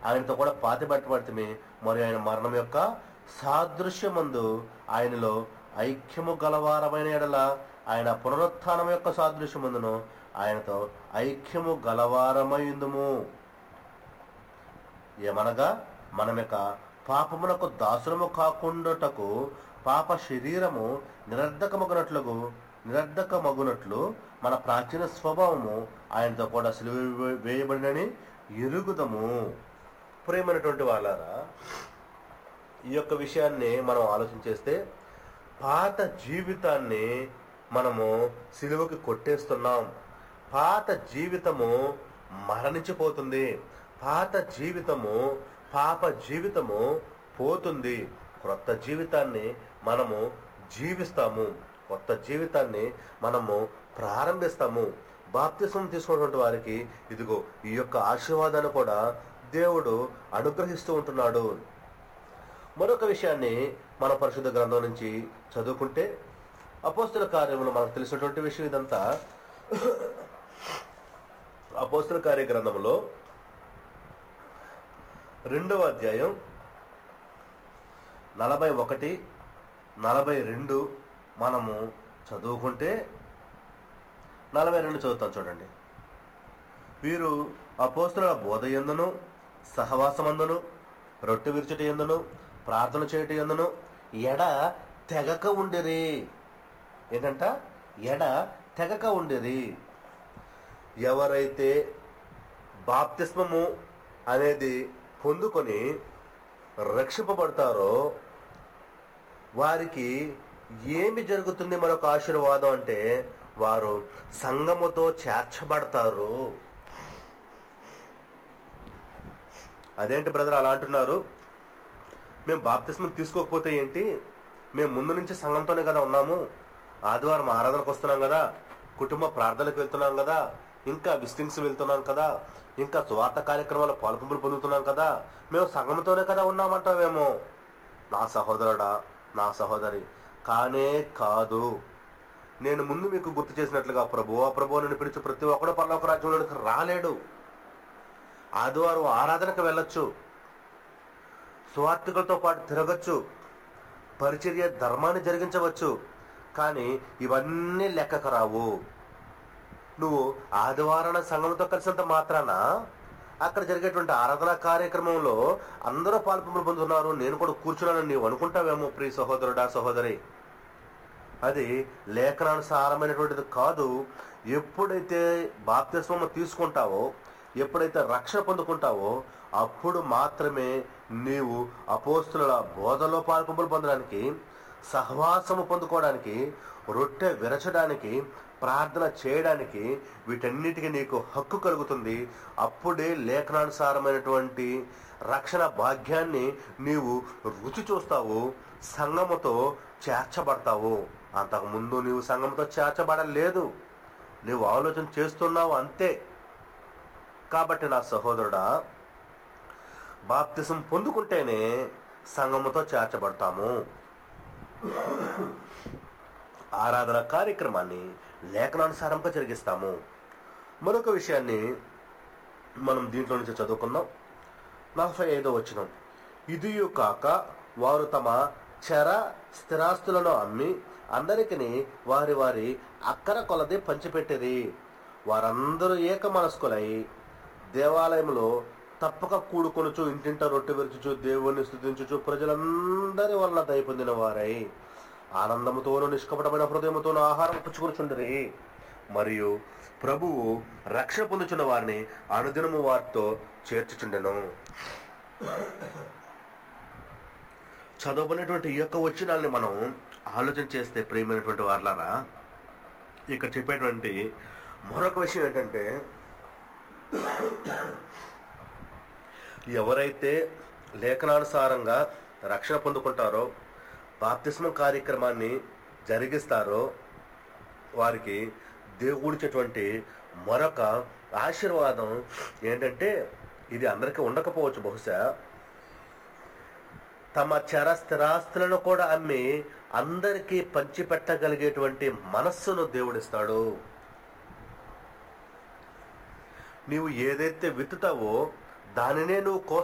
ఆయనతో కూడా పాతి పెట్టబడితే మరి ఆయన మరణం యొక్క సాదృశ్యమందు ఆయనలో ఐక్యము గలవారమైన ఎడల ఆయన పునరుత్థానం యొక్క సాదృశ్యమందును ఆయనతో ఐక్యము గలవారమైందుము ఏమనగా మనం యొక్క పాపమునకు దాసులము కాకుండాటకు పాప శరీరము నిరర్ధకమగునట్లుగు నిరర్ధకమగునట్లు మన ప్రాచీన స్వభావము ఆయనతో కూడా సిలువ వేయబడినని ఎరుగుదము ప్రేమైనటువంటి వాళ్ళారా ఈ యొక్క విషయాన్ని మనం ఆలోచించేస్తే పాత జీవితాన్ని మనము సిలువకి కొట్టేస్తున్నాం పాత జీవితము మరణించిపోతుంది పాత జీవితము పాప జీవితము పోతుంది క్రొత్త జీవితాన్ని మనము జీవిస్తాము కొత్త జీవితాన్ని మనము ప్రారంభిస్తాము బాప్తిసం తీసుకున్నటువంటి వారికి ఇదిగో ఈ యొక్క ఆశీర్వాదాన్ని కూడా దేవుడు అనుగ్రహిస్తూ ఉంటున్నాడు మరొక విషయాన్ని మన పరిశుద్ధ గ్రంథం నుంచి చదువుకుంటే అపోస్తుల కార్యములు మనకు తెలిసినటువంటి విషయం ఇదంతా అపోస్తుల కార్య గ్రంథంలో రెండవ అధ్యాయం నలభై ఒకటి నలభై రెండు మనము చదువుకుంటే నలభై రెండు చదువుతాం చూడండి వీరు అపోస్తుల బోధ ఎందును సహవాసమందును రొట్టె విరుచుట ఎందును ప్రార్థన చేయుట ఎందును ఎడ తెగక ఉండిరి ఏంటంట ఎడ తెగక ఉండిరి ఎవరైతే బాప్తిస్మము అనేది పొందుకొని రక్షింపబడతారో వారికి ఏమి జరుగుతుంది మరొక ఆశీర్వాదం అంటే వారు సంగముతో చేర్చబడతారు అదేంటి బ్రదర్ అలా అంటున్నారు మేము బాప్తిస్మం తీసుకోకపోతే ఏంటి మేము ముందు నుంచి సంఘంతోనే కదా ఉన్నాము ఆదివారం ఆరాధనకు వస్తున్నాం కదా కుటుంబ ప్రార్థనకు వెళ్తున్నాం కదా ఇంకా విస్టింగ్స్ వెళ్తున్నాం కదా ఇంకా స్వార్థ కార్యక్రమాల పాల్పంపులు పొందుతున్నాం కదా మేము సంఘంతోనే కదా ఉన్నామంటావేమో నా సహోదరుడా నా సహోదరి కానే కాదు నేను ముందు మీకు గుర్తు చేసినట్లుగా ప్రభు ఆ ప్రభు నేను పిలిచి ప్రతి ఒక్కడు పర్లోక రాజ్యంలోనికి రాలేడు ఆదివారం ఆరాధనకు వెళ్ళొచ్చు స్వార్థికులతో పాటు తిరగచ్చు పరిచర్య ధర్మాన్ని జరిగించవచ్చు కానీ ఇవన్నీ లెక్కకు రావు నువ్వు ఆదివారాన సంఘంతో కలిసినంత మాత్రాన అక్కడ జరిగేటువంటి ఆరాధన కార్యక్రమంలో అందరూ పాల్పొంపులు పొందుతున్నారు నేను కూడా కూర్చున్నానని నీవు అనుకుంటావేమో ప్రియ సహోదరుడా సహోదరి అది లేఖనానుసారమైనటువంటిది కాదు ఎప్పుడైతే బాప్తిస్మం తీసుకుంటావో ఎప్పుడైతే రక్షణ పొందుకుంటావో అప్పుడు మాత్రమే నీవు అపోస్తుల బోధలో పాల్పొంపులు పొందడానికి సహవాసము పొందుకోవడానికి రొట్టె విరచడానికి ప్రార్థన చేయడానికి వీటన్నిటికీ నీకు హక్కు కలుగుతుంది అప్పుడే లేఖనానుసారమైనటువంటి రక్షణ భాగ్యాన్ని నీవు రుచి చూస్తావు సంగముతో చేర్చబడతావు అంతకుముందు నీవు సంగముతో చేర్చబడలేదు నీవు ఆలోచన చేస్తున్నావు అంతే కాబట్టి నా సహోదరుడా బాప్తిసం పొందుకుంటేనే సంగముతో చేర్చబడతాము ఆరాధన కార్యక్రమాన్ని లేఖనానుసారంగా జరిగిస్తాము మరొక విషయాన్ని మనం దీంట్లో నుంచి చదువుకుందాం నలభై ఐదో వచ్చిన ఇదియు కాక వారు తమ చర స్థిరాస్తులను అమ్మి అందరికిని వారి వారి అక్కర కొలది పంచిపెట్టిరి వారందరూ ఏక మనస్కులై దేవాలయంలో తప్పక కూడుకొనుచు ఇంటింట రొట్టె విరుచుచు దేవుణ్ణి స్థుతించుచు ప్రజలందరి వలన దయ పొందిన వారై ఆనందముతోనూ నిష్కపటమైన హృదయముతోనూ ఆహారం పుచ్చుకొనుచుండరి మరియు ప్రభువు రక్షణ పొందుచున్న వారిని అనుదినము వారితో చేర్చుచుండెను చదవబడినటువంటి ఈ యొక్క వచనాల్ని మనం ఆలోచన చేస్తే ప్రేమైనటువంటి వారులారా ఇక్కడ చెప్పేటువంటి మరొక విషయం ఏంటంటే ఎవరైతే లేఖనానుసారంగా రక్షణ పొందుకుంటారో బాప్తిస్మ కార్యక్రమాన్ని జరిగిస్తారో వారికి దేవుడిచ్చేటువంటి మరొక ఆశీర్వాదం ఏంటంటే ఇది అందరికీ ఉండకపోవచ్చు బహుశా తమ చర స్థిరాస్తులను కూడా అమ్మి అందరికీ పంచిపెట్టగలిగేటువంటి మనస్సును దేవుడిస్తాడు నీవు ఏదైతే విత్తుతావో దానినే నువ్వు